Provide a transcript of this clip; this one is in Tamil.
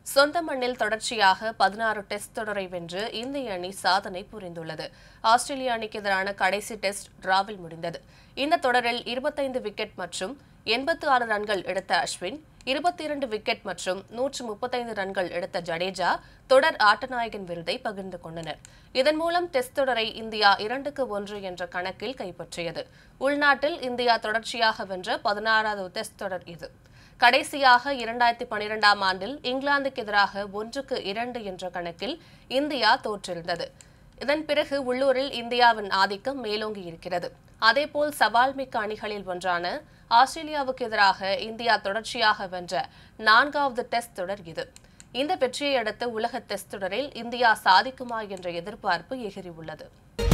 சொந்த மண்ணில் தொடர்ச்சியாக பதினாறு டெஸ்ட் தொடரை வென்று இந்திய அணி சாதனை புரிந்துள்ளது ஆஸ்திரேலிய அணிக்கு எதிரான கடைசி டெஸ்ட் டிராவில் முடிந்தது இந்த தொடரில் இருபத்தைந்து விக்கெட் மற்றும் எண்பத்து ஆறு ரன்கள் எடுத்த அஸ்வின் இருபத்தி இரண்டு விக்கெட் மற்றும் நூற்று முப்பத்தைந்து ரன்கள் எடுத்த ஜடேஜா தொடர் ஆட்டநாயகன் விருதை பகிர்ந்து கொண்டனர் இதன் மூலம் டெஸ்ட் தொடரை இந்தியா இரண்டுக்கு ஒன்று என்ற கணக்கில் கைப்பற்றியது உள்நாட்டில் இந்தியா தொடர்ச்சியாக வென்ற பதினாறாவது டெஸ்ட் தொடர் இது கடைசியாக இரண்டாயிரத்தி பனிரெண்டாம் ஆண்டில் இங்கிலாந்துக்கு எதிராக ஒன்றுக்கு இரண்டு என்ற கணக்கில் இந்தியா தோற்றிருந்தது இதன் பிறகு உள்ளூரில் இந்தியாவின் ஆதிக்கம் மேலோங்கி இருக்கிறது அதேபோல் சவால் மிக்க அணிகளில் ஒன்றான ஆஸ்திரேலியாவுக்கு எதிராக இந்தியா தொடர்ச்சியாக வென்ற நான்காவது டெஸ்ட் தொடர் இது இந்த வெற்றியை அடுத்து உலக டெஸ்ட் தொடரில் இந்தியா சாதிக்குமா என்ற எதிர்பார்ப்பு எகிறியுள்ளது